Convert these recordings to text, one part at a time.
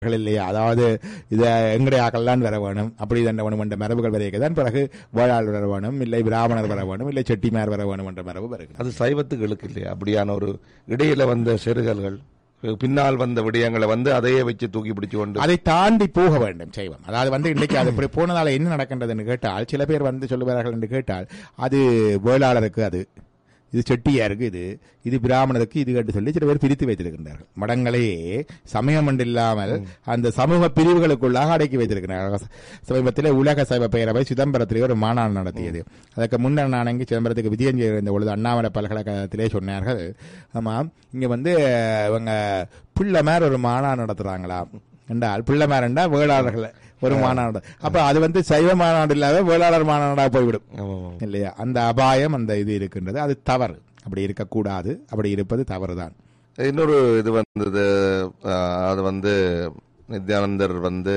கள் இல்லையா அதாவது இதை எங்கடைய ஆக்கள்லாம் வர வேணும் அப்படி தண்ட வேணும் என்ற மரபுகள் வரைக்கும் தான் பிறகு வேளாளர் வர வேணும் இல்லை பிராமணர் வர வேணும் இல்லை செட்டிமார் வர வேணும் என்ற மரபு வருகிறது அது சைவத்துக்கு இழுக்கு இல்லையா அப்படியான ஒரு இடையில வந்த செருகல்கள் பின்னால் வந்த விடயங்களை வந்து அதையே வச்சு தூக்கி பிடிச்சு கொண்டு அதை தாண்டி போக வேண்டும் செய்வம் அதாவது வந்து இன்றைக்கு அது இப்படி போனதால என்ன நடக்கின்றதுன்னு கேட்டால் சில பேர் வந்து சொல்லுவார்கள் என்று கேட்டால் அது வேளாளருக்கு அது இது செட்டியாருக்கு இது இது பிராமணருக்கு இது கேட்டு சொல்லி சில பேர் பிரித்து வைத்திருக்கின்றார்கள் மடங்களையே சமயம் என்று இல்லாமல் அந்த சமூக பிரிவுகளுக்குள்ளாக அடக்கி வைத்திருக்கிறார்கள் சமீபத்தில் உலக சைவ பேரவை சிதம்பரத்திலே ஒரு மாநாடு நடத்தியது அதற்கு முன்னர் நான் அங்கே சிதம்பரத்துக்கு விஜயம் செய்ய இருந்த பொழுது அண்ணாமலை பல்கலைக்கழகத்திலே சொன்னார்கள் ஆமா இங்க வந்து இவங்க பிள்ளைமார் ஒரு மாநாடு நடத்துறாங்களாம் என்றால் பிள்ளைமார் என்றால் வேளாளர்கள் ஒரு மாநாடு அப்ப அது வந்து சைவ மாநாடு இல்லாத வேளாளர் மாநாடா போய்விடும் ஆமா, ஆமா. இல்லையா அந்த அபாயம் அந்த இது இருக்கின்றது அது தவறு அப்படி இருக்கக்கூடாது அப்படி இருப்பது தவறுதான் இன்னொரு இது வந்தது ஆஹ், அது வந்து நித்யானந்தர் வந்து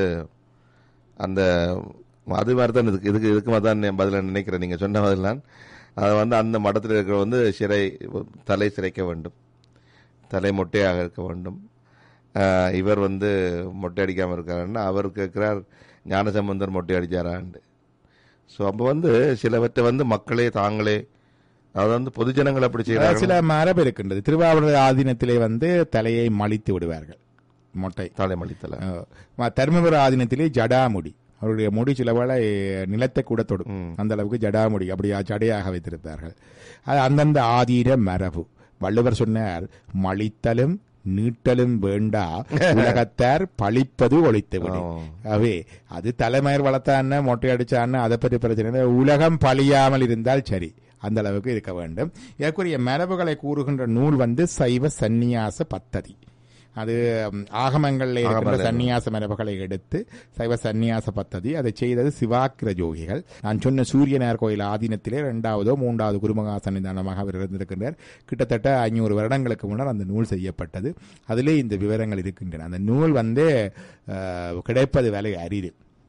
அந்த அது மாதிரி தான் இதுக்கு இதுக்கு இதுக்கு மாதிரி தான் பதில நினைக்கிறேன் நீங்க சொன்ன பதில் நான் அது வந்து அந்த மடத்தில் இருக்கிற வந்து சிறை தலை சிரைக்க வேண்டும் தலை மொட்டையாக இருக்க வேண்டும் ஆஹ், இவர் வந்து மொட்டை அடிக்காம இருக்காருன்னா அவர் கேட்கிறார் ஞானசம்பந்தர் மொட்டை அடிச்சாரான்னு ஸோ அப்போ வந்து சிலவற்றை வந்து மக்களே தாங்களே அதாவது வந்து பொதுஜனங்கள் அப்படி செய்யறாங்க சில மரபு இருக்கின்றது திருவாவூர் ஆதீனத்திலே வந்து தலையை மலித்து விடுவார்கள் மொட்டை தாளைமளித்தல அஹ் தர்மபுர ஆதீனத்திலே ஜடாமுடி அவருடைய முடி சில வேளை நிலத்தை கூட தொடும் அந்த அளவுக்கு ஜடாமுடி அப்படியா ஜடையாக வைத்திருப்பார்கள் அது அந்தந்த ஆதீன மரபு வள்ளுவர் சொன்னார் மலித்தலும் நீட்டலும் வேண்டா உலகத்தார் பழிப்பது ஒழித்து விடு ஆ. அவே அது தலைமயிர் வளர்த்தான்னு மொட்டை அடிச்சான்னு அதை பற்றி பிரச்சனை இல்லை. உலகம் பழியாமல் இருந்தால் சரி அந்த அளவுக்கு இருக்க வேண்டும் இதற்குரிய மரபுகளை கூறுகின்ற நூல் வந்து சைவ சந்நியாச பத்ததி அது ம், ஆகமங்கள்ல இருக்கின்ற சந்நியாச மரபுகளை எடுத்து சைவ சந்நியாச பத்ததி அதை செய்தது சிவாக்கிர ஜோகிகள் நான் சொன்ன சூரியனார் கோயில் ஆதீனத்திலே இரண்டாவதோ மூன்றாவது குருமகா சன்னிதானமாக அவர் இருந்திருக்கின்றார் கிட்டத்தட்ட ஐநூறு வருடங்களுக்கு முன்னர் அந்த நூல் செய்யப்பட்டது அதிலே இந்த விவரங்கள் இருக்கின்றன அந்த நூல் வந்து அஹ், கிடைப்பது விலை அரிது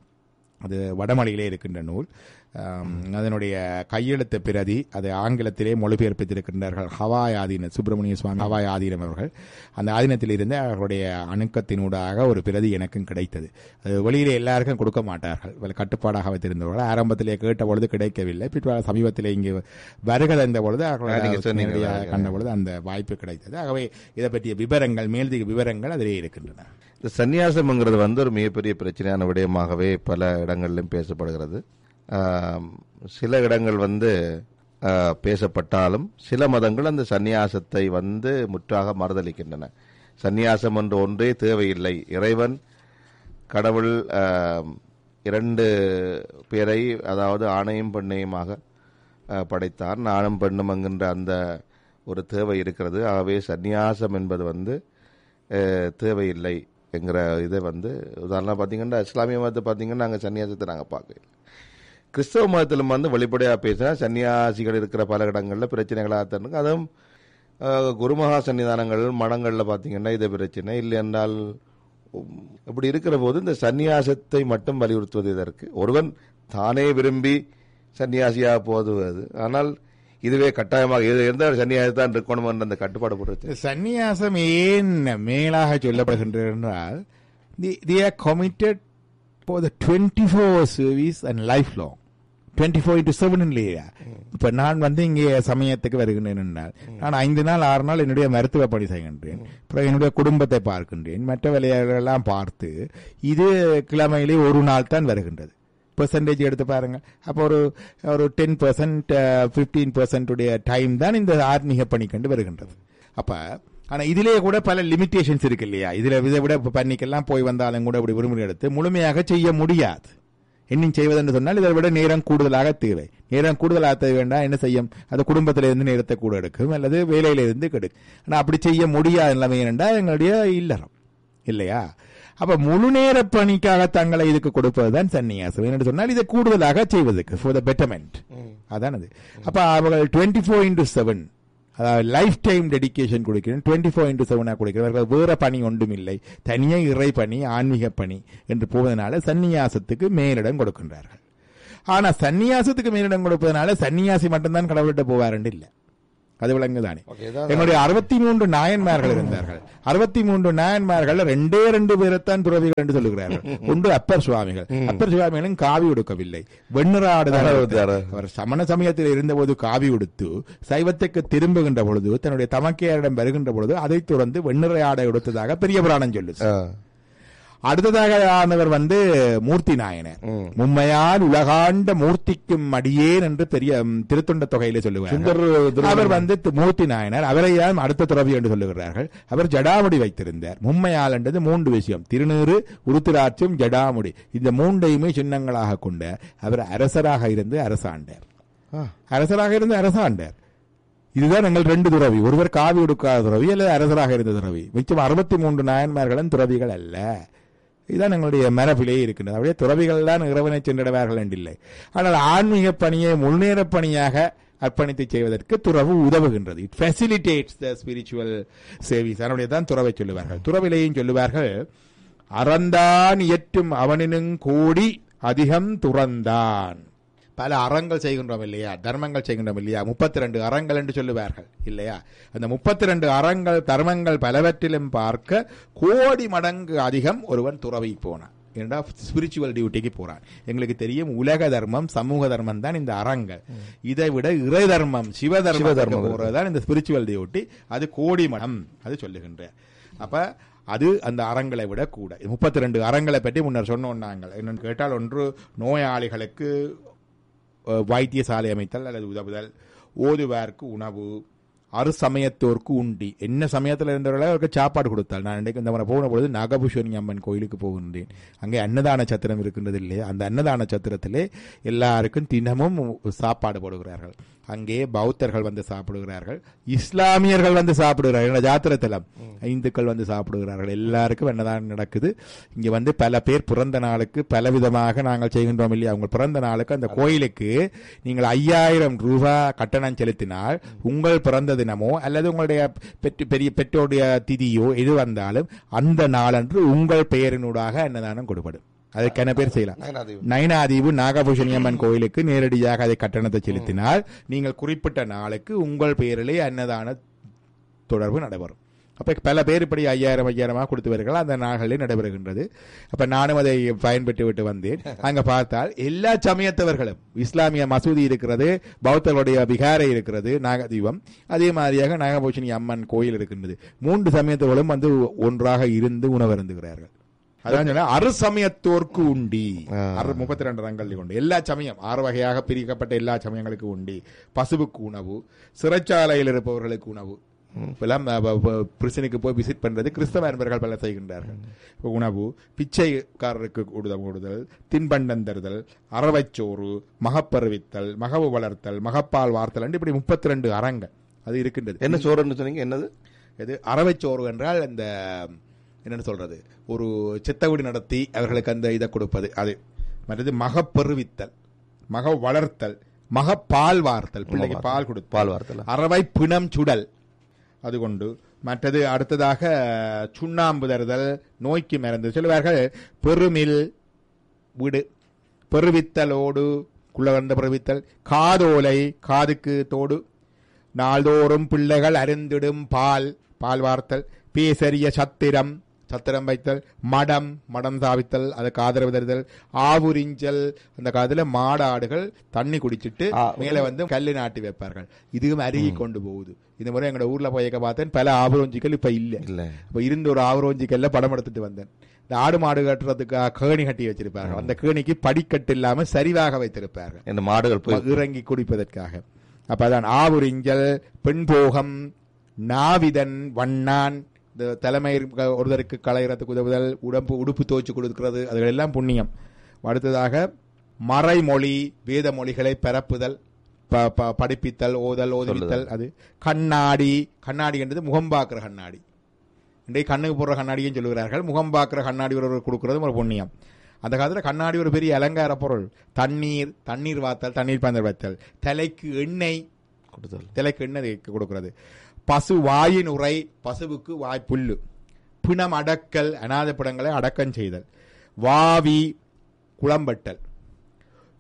அது வடமொழியிலே இருக்கின்ற நூல் ஆம், அதனுடைய கையெழுத்து பிரதி அதை ஆங்கிலத்திலே மொழிபெயர்ப்பித்திருக்கின்றார்கள் ஹவாய் ஆதீன சுப்பிரமணிய சுவாமி ஹவாய் ஆதீனம் அவர்கள் அந்த ஆதீனத்தில் இருந்து அவர்களுடைய அணுக்கத்தினூடாக ஒரு பிரதி எனக்கும் கிடைத்தது அது வெளியிலே எல்லாருக்கும் கொடுக்க மாட்டார்கள் இவள் கட்டுப்பாடாக வைத்திருந்தவர்கள் ஆரம்பத்திலே கேட்ட பொழுது கிடைக்கவில்லை பிற்பாடு சமீபத்திலே இங்கு வருகை தந்த பொழுது நீங்க அவர்களுடைய சொன்னீங்க. நேரடியாக கண்ட பொழுது அந்த வாய்ப்பு கிடைத்தது ஆகவே இதை பற்றிய விவரங்கள் மேலதிக விவரங்கள் அதிலே இருக்கின்றன இந்த சந்நியாசம்ங்கிறது வந்து ஒரு மிகப்பெரிய பிரச்சனையான விடயமாகவே பல இடங்களிலும் பேசப்படுகிறது ஆம், சில இடங்கள் வந்து ஆ, பேசப்பட்டாலும் சில மதங்கள் அந்த சந்நியாசத்தை வந்து முற்றாக மறுதளிக்கின்றன சந்நியாசம் என்ற ஒன்றே தேவையில்லை இறைவன் கடவுள் ஆம், இரண்டு பேரை அதாவது ஆணையும் பெண்ணையுமாக ஆ, படைத்தார் ஆணும் பெண்ணும் என்கின்ற அந்த ஒரு தேவை இருக்கிறது ஆகவே சந்நியாசம் என்பது வந்து அஹ், தேவையில்லை என்கிற இதை வந்து உதாரணம் பார்த்தீங்கன்னா இஸ்லாமிய மதத்தை பார்த்தீங்கன்னா நாங்கள் சன்னியாசத்தை நாங்கள் பார்க்கல கிறிஸ்தவ மதத்திலும் வந்து வெளிப்படையாக பேசினா சன்னியாசிகள் இருக்கிற பல இடங்களில் பிரச்சனைகளாக தான் இருக்கு அதுவும் அஹ், குருமகா சன்னிதானங்கள் மடங்களில் பார்த்தீங்கன்னா இது பிரச்சனை இல்லை என்றால் உம், இப்படி இருக்கிற போது இந்த சந்நியாசத்தை மட்டும் வலியுறுத்துவது இதற்கு ஒருவன் தானே விரும்பி சன்னியாசியாக போதுவது ஆனால் இதுவே கட்டாயமாக இது எந்த சன்னியாசி தான் இருக்கணும் என்ற அந்த கட்டுப்பாடு போடுறது சந்நியாசம் ஏன் மேலாக சொல்லப்படுகின்றது என்றால் they are committed for the twenty four service and lifelong twenty four into seven இல்லையா இப்ப நான் வந்து இங்கே சமயத்துக்கு வருகின்றேன் என்றால் நான் ஐந்து நாள் ஆறு நாள் என்னுடைய மருத்துவ பணி செய்கின்றேன் அப்புறம் என்னுடைய குடும்பத்தை பார்க்கின்றேன் மற்ற வேலைகளெல்லாம் பார்த்து இது கிழமையிலே ஒரு நாள் தான் வருகின்றது பெர்சன்டேஜ் எடுத்து பாருங்க அப்போ ஒரு ஒரு டென் பர்சன்ட் ஃபிஃப்டீன் பர்சன்டுடைய டைம் தான் இந்த ஆத்மீக பணி கண்டு வருகின்றது அப்ப ஆனா இதிலேயே கூட பல லிமிட்டேஷன்ஸ் இருக்கு இல்லையா இதுல இதை விட இப்ப பன்னிக்கெல்லாம் போய் வந்தாலும் கூட இப்படி விரும்பி எடுத்து முழுமையாக செய்ய முடியாது இன்னும் செய்வதென்று சொன்னால் இதை விட நேரம் கூடுதலாக தேவை நேரம் கூடுதலாக தேவை வேண்டாம் என்ன செய்யும் அது குடும்பத்திலிருந்து நேரத்தை கூட எடுக்கும் அல்லது வேலையிலிருந்து கெடுக்கும் ஆனா அப்படி செய்ய முடியாத நிலைமை என்னென்றா எங்களுடைய இல்லறம் இல்லையா அப்ப முழு நேர பணிக்காக தங்களை இதுக்கு கொடுப்பதுதான் சன்னியாசம் என்று சொன்னால் இதை கூடுதலாக செய்வதற்கு ஃபார் த பெட்டர்மெண்ட் அதான் அது அப்ப அவர்கள் டுவெண்ட்டி ஃபோர் இன்டூ செவன் அதாவது லைஃப் டைம் டெடிகேஷன் கொடுக்கிறேன் டுவெண்ட்டி ஃபோர் இன்டூ செவனாக கொடுக்கிறவர்கள் வேற பணி ஒன்றும் இல்லை தனியே இறை பணி ஆன்மீக பணி என்று போவதனால சந்நியாசத்துக்கு மேலிடம் கொடுக்கின்றார்கள் ஆனா சந்நியாசத்துக்கு மேலிடம் கொடுப்பதனால சன்னியாசி மட்டும்தான் கடவுள்கிட்ட போவாருன்னு இல்லை அது விளங்குதானே Okay, இதான் என்னுடைய அறுபத்தி மூன்று நாயன்மார்கள் இருந்தார்கள் அறுபத்தி மூன்று நாயன்மார்கள் ரெண்டே ரெண்டு பேரைத்தான் துறவிகள் என்று சொல்லுகிறார்கள் ஒன்று அப்பர் சுவாமிகள் அப்பர் சுவாமிகளும் காவி உடுக்கவில்லை வெண்ணிறாடுதான் அறுபத்தாறு. அவர் சமண சமயத்தில் இருந்தபோது காவி உடுத்து சைவத்துக்கு திரும்புகின்ற பொழுது தன்னுடைய தமக்கையாரிடம் வருகின்ற பொழுது அதைத் தொடர்ந்து வெண்ணிறை ஆடை உடுத்ததாக பெரிய புராணம் சொல்லுது ஆ. அடுத்ததாக ஆனவர் வந்து மூர்த்தி நாயனர் ம். மும்மையால் உலகாண்ட மூர்த்திக்கும் அடியேன் என்று பெரிய ம், திருத்தொண்ட தொகையிலே சொல்லுவார் சுந்தர் திரு- அவர் வந்து தி- மூர்த்தி நாயனர் அவரையாம் அடுத்த துறவி என்று சொல்லுகிறார்கள் அவர் ஜடாமுடி வைத்திருந்தார் மும்மையால் என்றது மூன்று விஷயம் திருநீறு உருத்திராட்சியம் ஜடாமுடி இந்த மூன்றையுமே சின்னங்களாக கொண்ட அவர் அரசராக இருந்து அரசாண்டார் ஆ. அரசராக இருந்து அரசாண்டார் இதுதான் எங்கள் ரெண்டு துறவி ஒருவர் காவி உடுக்காத துறவி அல்லது அரசராக இருந்த துறவி மிச்சம் அறுபத்தி மூன்று நாயன்மார்களும் துறவிகள் அல்ல இதுதான் எங்களுடைய மரபிலே இருக்கின்றது அப்படியே துறவிகள் தான் இறைவனை சென்றிடுவார்கள் என்றில்லை ஆனால் ஆன்மீக பணியை முன்னேற பணியாக அர்ப்பணித்து செய்வதற்கு துறவு உதவுகின்றது இட் ஃபெசிலிட்டேட்ஸ் த ஸ்பிரிச்சுவல் சேவிஸ் அதனுடைய தான் துறவை சொல்லுவார்கள் துறவிலையும் சொல்லுவார்கள் அறந்தான் இயற்றும் அவனினும் கூடி அதிகம் துறந்தான் பல அறங்கள் செய்கின்றோம் இல்லையா தர்மங்கள் செய்கின்றோம் இல்லையா முப்பத்தி ரெண்டு அறங்கள் என்று சொல்லுவார்கள் இல்லையா அந்த முப்பத்தி ரெண்டு அறங்கள் தர்மங்கள் பலவற்றிலும் பார்க்க கோடி மடங்கு அதிகம் ஒருவன் துறவி போனான் ஏன்னா ஸ்பிரிச்சுவல் டியூட்டிக்கு போறான் எங்களுக்கு தெரியும் உலக தர்மம் சமூக தர்மம் தான் இந்த அறங்கள் இதை விட இறை தர்மம் சிவ தர்மம் போறதுதான் இந்த ஸ்பிரிச்சுவல் டியூட்டி அது கோடி மடம் அது சொல்லுகின்ற அப்ப அது அந்த அறங்களை விட கூட முப்பத்தி ரெண்டு அறங்களை பற்றி முன்னர் சொன்னோம் நாங்கள் என்னன்னு கேட்டால் ஒன்று நோயாளிகளுக்கு அஹ், வைத்தியசாலை அமைத்தல் அல்லது உதவுதல் ஓதுவார்க்கு உணவு அறு சமயத்தோர்க்கு உண்டி என்ன சமயத்தில் இருந்தவர்களோ அவருக்கு சாப்பாடு கொடுத்தால் நான் இன்றைக்கு இந்த முறை போன பொழுது நாகபூஷணி அம்மன் கோயிலுக்கு போகின்றேன் அங்கே அன்னதான சத்திரம் இருக்கின்றது இல்லையா அந்த அன்னதான சத்திரத்திலே எல்லாருக்கும் தினமும் சாப்பாடு போடுகிறார்கள் அங்கே பௌத்தர்கள் வந்து சாப்பிடுகிறார்கள் இஸ்லாமியர்கள் வந்து சாப்பிடுகிறார்கள் என்னோட ஜாத்திரத்தலம் இந்துக்கள் வந்து சாப்பிடுகிறார்கள் எல்லாருக்கும் என்னதான் நடக்குது இங்க வந்து பல பேர் பிறந்த நாளுக்கு பல விதமாக நாங்கள் செய்கின்றோம் இல்லையா அவங்க பிறந்த நாளுக்கு அந்த கோயிலுக்கு நீங்கள் ஐயாயிரம் ரூபாய் கட்டணம் செலுத்தினால் உங்கள் பிறந்த தினமோ அல்லது உங்களுடைய பெற்று பெரிய பெற்றோருடைய திதியோ எது வந்தாலும் அந்த நாளன்று உங்கள் பெயரினூடாக அன்னதானம் கொடுப்படும் அதுக்கென்ன பேர் செய்யலாம் நயனாதேவி. நயனாதீவு நாகபூஷணி அம்மன் கோயிலுக்கு நேரடியாக அதை கட்டணத்தை செலுத்தினால் நீங்கள் குறிப்பிட்ட நாளுக்கு உங்கள் பெயரிலே அன்னதான தொடர்பு நடைபெறும் அப்ப பல பேர் இப்படி ஐயாயிரம் ஐயாயிரமாக கொடுத்தவர்கள் அந்த நாள்களில் நடைபெறுகின்றது அப்ப நானும் அதை பயன்பெற்று விட்டு வந்தேன் அங்க பார்த்தால் எல்லா சமயத்தவர்களும் இஸ்லாமிய மசூதி இருக்கிறது பௌத்தர்களுடைய விகாரை இருக்கிறது நாகதீபம் அதே மாதிரியாக நாகபூஷணி அம்மன் கோயில் இருக்கின்றது மூன்று சமயத்தவர்களும் வந்து ஒன்றாக இருந்து உணவருந்துகிறார்கள் அதான் சொன்னேன், அறு சமயத்தோர்க்கு உண்டி அறு முப்பத்தி ரெண்டு ரங்கள் உண்டு எல்லா சமயம் ஆறு வகையாக பிரிக்கப்பட்ட எல்லா சமயங்களுக்கு உண்டி பசுவுக்கு உணவு சிறைச்சாலையில் இருப்பவர்களுக்கு உணவு இப்பெல்லாம் பிரிசனுக்கு போய் விசிட் பண்றது கிறிஸ்தவ அன்பர்கள் பல செய்கின்றார்கள் இப்ப உணவு பிச்சைக்காரருக்கு கூடுதல் கூடுதல் தின்பண்டம் தருதல் அறவைச்சோறு மகப்பருவித்தல் மகவு வளர்த்தல் மகப்பால் வார்த்தல் என்று இப்படி முப்பத்தி ரெண்டு அறங்கள் அது இருக்கின்றது என்ன சோறுன்னு சொன்னீங்க என்னது இது அறவைச்சோறு என்றால் அந்த என்னன்னு சொல்றது ஒரு சித்தகுடி நடத்தி அவர்களுக்கு அந்த இதை கொடுப்பது அது மற்றது மகப்பெருவித்தல் மக வளர்த்தல் மக பால் வார்த்தல் பிள்ளைக்கு பால் கொடுத்து பால் வார்த்தல அறவை பிணம் சுடல் அது கொண்டு மற்றது அடுத்ததாக சுண்ணாம்பு தருதல் நோய்க்கு மருந்து சொல்லுவார்கள் பெருமில் வீடு பெருவித்தலோடு குள்ளகண்ட பெருவித்தல் காதோலை காதுக்கு தோடு நாள்தோறும் பிள்ளைகள் அருந்திடும் பால் பால் வார்த்தல் பேசரிய சத்திரம் சத்திரம் வைத்தல் மடம் மடம் சாவித்தல் அதுக்கு ஆதரவு தருதல் ஆவுரிஞ்சல் அந்த காலத்துல மாடாடுகள் தண்ணி குடிச்சிட்டு ஆ, மேல வந்து கல்லு நாட்டி வைப்பார்கள் இதுவும் அருகி கொண்டு போகுது இந்த முறை எங்களோட ஊர்ல போயக்க பார்த்தேன் பல ஆபரோஞ்சிகள் இப்ப இல்ல இல்ல இப்ப இருந்த ஒரு ஆவரோஞ்சிக்கல்ல படம் எடுத்துட்டு வந்தேன் இந்த ஆடு மாடு கட்டுறதுக்கு கேணி கட்டி வச்சிருப்பார்கள் அந்த கேணிக்கு படிக்கட்டு இல்லாம சரிவாக வைத்திருப்பார்கள் இந்த மாடுகள் போய் இறங்கி குடிப்பதற்காக அப்ப அதான் ஆவுரிஞ்சல் பெண்போகம் நாவிதன் வண்ணான் இந்த தலைமை ஒருத்தருக்கு களைகிறதுக்கு உதவுதல் உடம்பு உடுப்பு துவச்சு கொடுக்கிறது அதுகள் எல்லாம் புண்ணியம் அடுத்ததாக மறைமொழி வேத மொழிகளை பரப்புதல் ப- ப- படிப்பித்தல் ஓதல் ஓதுவித்தல் அது கண்ணாடி கண்ணாடி என்றது முகம் பார்க்கிற கண்ணாடி இன்றைக்கு கண்ணுக்கு போடுற கண்ணாடியும் சொல்லுகிறார்கள் முகம் பார்க்கிற கண்ணாடி ஒரு கொடுக்கறதும் ஒரு புண்ணியம் அந்த காலத்துல கண்ணாடி ஒரு பெரிய அலங்கார பொருள் தண்ணீர் தண்ணீர் வாத்தல் தண்ணீர் பந்தல் வைத்தல் தலைக்கு எண்ணெய் கொடுத்தல் தலைக்கு எண்ணெய் தேய்க்க கொடுக்கிறது பசு வாயின் உரை பசுவுக்கு வாய் புல்லு பிணம் அடக்கல் அநாத பிணங்களை அடக்கம் செய்தல் வாவி குளம்பட்டல்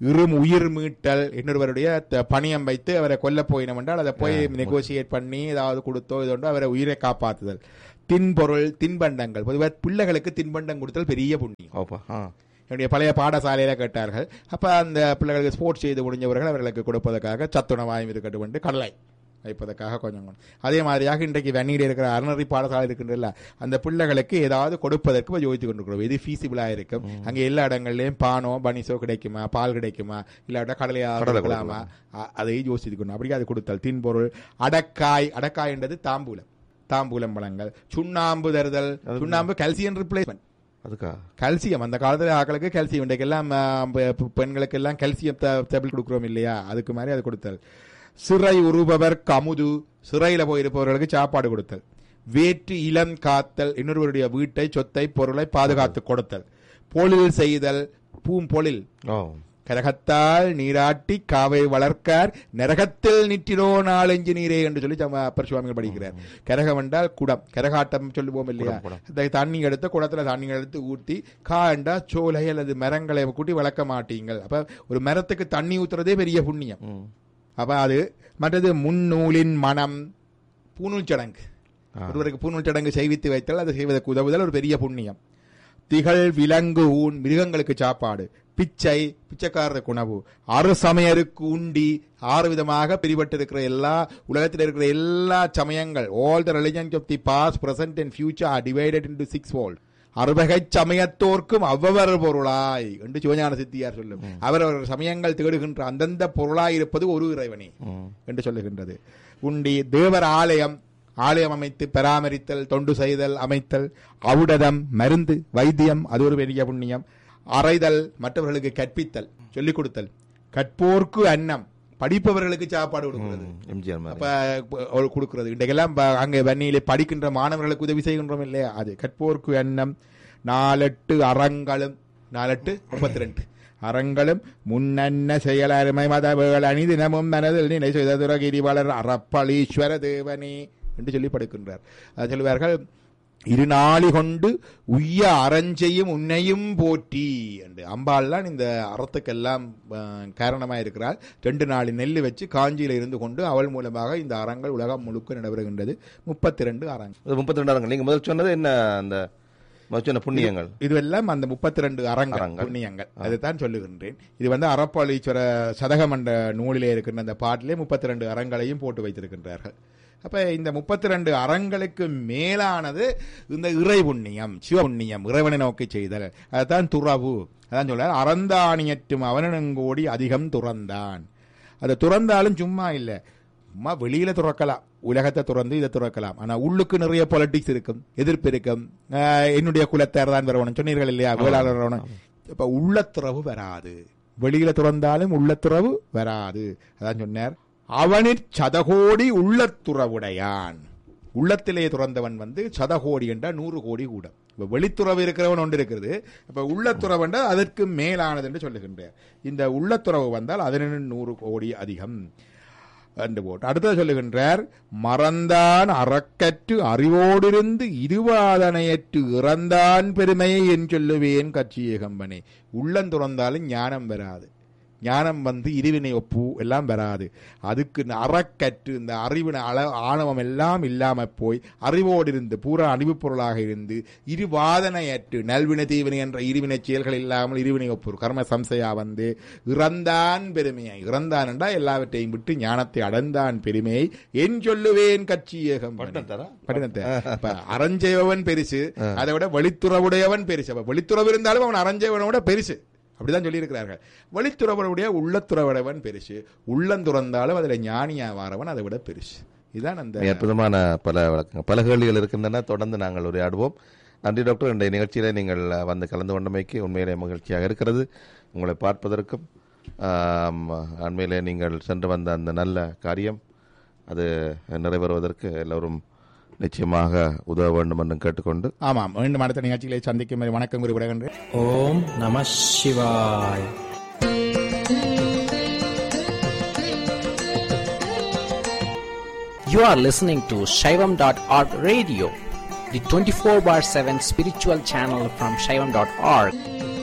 இரும் உயிர் மீட்டல் இன்னொருவருடைய த- பணியம் வைத்து அவரை கொல்ல போயினோம் என்றால் அதை போய் நெகோசியேட் பண்ணி ஏதாவது கொடுத்தோ இது ஒன்றோ அவரை உயிரை காப்பாற்றுதல் தின்பொருள் தின்பண்டங்கள் பொதுவாக பிள்ளைகளுக்கு தின்பண்டம் கொடுத்தல் பெரிய புண்ணியம் ஓப்பா ஆ என்னுடைய பழைய பாடசாலையில கேட்டார்கள் அப்ப அந்த பிள்ளைகளுக்கு ஸ்போர்ட்ஸ் செய்து முடிஞ்சவர்கள் அவர்களுக்கு கொடுப்பதற்காக சத்துணவாயும் இருக்கட்டும் என்று கடலை வைப்பதற்காக கொஞ்சம் கொஞ்சம் அதே மாதிரியாக இன்றைக்கு வெண்ணியில் இருக்கிற அறநறி பாடசாலை இருக்கின்றல அந்த பிள்ளைகளுக்கு ஏதாவது கொடுப்பதற்கு யோசித்து கொண்டிருக்கிறோம் எது ஃபீசிபிளா இருக்கும் அங்க எல்லா இடங்கள்லயும் பானோ பனிசோ கிடைக்குமா பால் கிடைக்குமா இல்லாட்டா கடலையா கடலை கொடுக்கலாமா அ- அதை யோசித்துக்கணும் அப்படி அது கொடுத்தல் தின்பொருள் அடக்காய் அடக்காய் என்றது தாம்பூலம் தாம்பூலம் பழங்கள் சுண்ணாம்பு தருதல் சுண்ணாம்பு கல்சியம் ரிப்ளேஸ்மெண்ட் அதுக்கா கால்சியம் அந்த காலத்துல ஆக்களுக்கு கால்சியம் இன்றைக்கெல்லாம் ஆ, பெ- பெ- பெண்களுக்கு எல்லாம் கால்சியம் டேபிள் கொடுக்குறோம் இல்லையா அதுக்கு மாதிரி அது கொடுத்தல் சிறை உருபவர் கமுது சிறையில போயிருப்பவர்களுக்கு சாப்பாடு கொடுத்தல் வேற்று இளம் காத்தல் இன்னொருவருடைய வீட்டை சொத்தை பொருளை பாதுகாத்து கொடுத்தல் பொழில் செய்தல் பூம்பொழில் ஓ கரகத்தால் நீராட்டி காவை வளர்க்கார் நரகத்தில் நிற்றிரோ நாலஞ்சு நீரே என்று சொல்லி சம- அப்பர் சுவாமிகள் படிக்கிறார் கரகம் என்றால் குடம் கரகாட்டம் சொல்லுவோம் இல்லையா குடம், இந்த தண்ணி எடுத்து குடத்துல தண்ணி எடுத்து ஊற்றி காண்டா சோலை அல்லது மரங்களை கூட்டி வளர்க்க மாட்டீங்கள் அப்ப ஒரு மரத்துக்கு தண்ணி ஊத்துறதே பெரிய புண்ணியம் ம் அப்ப அது மற்றது முன்னூலின் மனம் பூணூல் சடங்கு ஆ. ஒருவருக்கு பூணூல் சடங்கு செய்வித்து வைத்தால் அதை செய்வதற்கு உதவுதல் ஒரு பெரிய புண்ணியம் திகழ் விலங்கு ஊன் மிருகங்களுக்கு சாப்பாடு பிச்சை பிச்சைக்காரருக்கு உணவு அறு சமயருக்கு உண்டி ஆறு விதமாக பிரிபட்டிருக்கிற எல்லா உலகத்தில் இருக்கிற எல்லா சமயங்கள் all the religions of the past present and future are divided into six world அறுவகை சமயத்தோர்க்கும் அவ்வவர் பொருளாய் என்று சிவஞான சித்தியார் சொல்லும் அவரவர் சமயங்கள் தேடுகின்ற அந்தந்த பொருளாய் இருப்பது ஒரு இறைவனே ம் என்று சொல்லுகின்றது உண்டி தேவர் ஆலயம் ஆலயம் அமைத்து பராமரித்தல் தொண்டு செய்தல் அமைத்தல் ஔடதம் மருந்து வைத்தியம் அது ஒரு பெரிய புண்ணியம் அறைதல் மற்றவர்களுக்கு கற்பித்தல் சொல்லிக் கொடுத்தல் கற்போர்க்கு அன்னம் படிப்பவர்களுக்கு சாப்பாடு கொடுக்கிறது ம், எம்ஜிஆர் மாதிரி அப்ப ப- அவள் கொடுக்கிறது இன்றைக்கெல்லாம் ப- அங்கே வன்னியிலே படிக்கின்ற மாணவர்களுக்கு உதவி செய்கின்றோம் இல்லையா அது கற்போர்க்கு எண்ணம் நாலெட்டு அறங்களும் நாலெட்டு முப்பத்தி ரெண்டு அறங்களும் முன்னன்ன செயல் அருமை மதவேள் அணி தினமும் மனதில் நினை செய்த துரகிரிவளர் அறப்பளீஸ்வர தேவனே என்று சொல்லி படுக்கின்றார் அது சொல்லுவார்கள் இருநாளி கொண்டு உய்ய அறஞ்செய்யும் உன்னையும் போற்றி என்று அம்பாள்லாம் இந்த அறத்துக்கெல்லாம் அஹ், காரணமா இருக்கிறாள் ரெண்டு நாள் நெல் வச்சு காஞ்சியில இருந்து கொண்டு அவள் மூலமாக இந்த அறங்கள் உலகம் முழுக்க நடைபெறுகின்றது முப்பத்தி ரெண்டு அறங்கள் அது முப்பத்தி ரெண்டாயிரம் நீங்க முதல் சொன்னது என்ன அந்த முதல் சொன்ன புண்ணியங்கள் இதுவெல்லாம் அந்த முப்பத்தி ரெண்டு அரங்கள் அறங்கள். புண்ணியங்கள் அதுதான் சொல்லுகின்றேன் இது வந்து அறப்பாளீஸ்வர சதகம் என்ற நூலிலே இருக்கின்ற அந்த பாட்டிலே முப்பத்தி ரெண்டு அறங்களையும் போட்டு வைத்திருக்கின்றார்கள் அப்ப இந்த முப்பத்தி ரெண்டு அறங்களுக்கு மேலானது இந்த இறை புண்ணியம் சிவ புண்ணியம் இறைவனை நோக்கி செய்தல் அதுதான் துறவு அதான் சொல்ற அறந்தாணியற்றும் அவனங்கோடி அதிகம் துறந்தான் அது துறந்தாலும் சும்மா இல்லை சும்மா வெளியில துறக்கலாம் உலகத்தை துறந்து இதை துறக்கலாம் ஆனா உள்ளுக்கு நிறைய பொலிட்டிக்ஸ் இருக்கும் எதிர்ப்பு இருக்கும் ஆஹ் என்னுடைய குலத்தார் தான் வரணும் சொன்னீர்கள் இல்லையா வேளாளர் வரணும் இப்ப உள்ளத்துறவு வராது வெளியில துறந்தாலும் உள்ளத்துறவு வராது அதான் சொன்னார் அவனிற் சதகோடி உள்ளத்துறவுடையான் உள்ளத்திலே துறந்தவன் வந்து சதகோடி என்றால் நூறு கோடி கூட இப்ப வெளித்துறவு இருக்கிறவன் ஒன்று இருக்கிறது இப்ப உள்ளத்துறவு என்றால் அதற்கு மேலானது என்று சொல்லுகின்றார் இந்த உள்ளத்துறவு வந்தால் அதனின் நூறு கோடி அதிகம் என்று போட்டு அடுத்தது சொல்லுகின்றார் மறந்தான் அறக்கற்று அறிவோடிருந்து இருவாதனையற்று இறந்தான் பெருமையை என் சொல்லுவேன் கட்சியே கம்பனே உள்ளம் துறந்தாலும் ஞானம் வராது ஞானம் வந்து இருவினை ஒப்பு எல்லாம் வராது அதுக்கு இந்த அறக்கற்று இந்த அறிவின அள ஆணவம் எல்லாம் இல்லாம போய் அறிவோடு இருந்து பூரா அறிவுப் பொருளாக இருந்து இருவாதனையற்று நல்வினை தீவினை என்ற இருவினை செயல்கள் இல்லாமல் இருவினை ஒப்பு கர்ம சம்சையா வந்து இறந்தான் பெருமையை இறந்தான் என்றா எல்லாவற்றையும் விட்டு ஞானத்தை அடைந்தான் பெருமையை என் சொல்லுவேன் கட்சியே பட்டம் தரா? படினத்தை இப்ப அறஞ்செய்பவன் பெருசு அதை விட வெளித்துறவுடையவன் பெருசு அப்ப வெளித்துறவு இருந்தாலும் அவன் அறஞ்செய்வனோட பெருசு அப்படிதான் சொல்லியிருக்கிறார்கள் வெளித்துறவனுடைய உள்ளத்துறவுடையவன் பெருசு உள்ளந்துறந்தாலும் அதுல ஞானியா வாரவன் அதை விட பெருசு இதுதான் அந்த மிக அற்புதமான பல வழக்கங்கள் பல கேள்விகள் இருக்கின்றன தொடர்ந்து நாங்கள் உரையாடுவோம் நன்றி டாக்டர் இன்றைய நிகழ்ச்சியில நீங்கள் வந்து கலந்து கொண்டமைக்கு உண்மையிலே மகிழ்ச்சியாக இருக்கிறது உங்களை பார்ப்பதற்கும் ஆம், அண்மையிலே நீங்கள் சென்று வந்த அந்த நல்ல காரியம் அது நிறைவேறுவதற்கு எல்லோரும் நிச்சயமாக உதவ வேண்டும் என்று கேட்டுக்கொண்டு ஆமாம் மீண்டும் அடுத்த நிகழ்ச்சிகளை சந்திக்கும் வரை வணக்கம் கூறி விடுகின்றேன் ஓம் நம சிவாய் You are listening to Shaivam.org radio, the 24 bar 7 spiritual channel from Shaivam.org.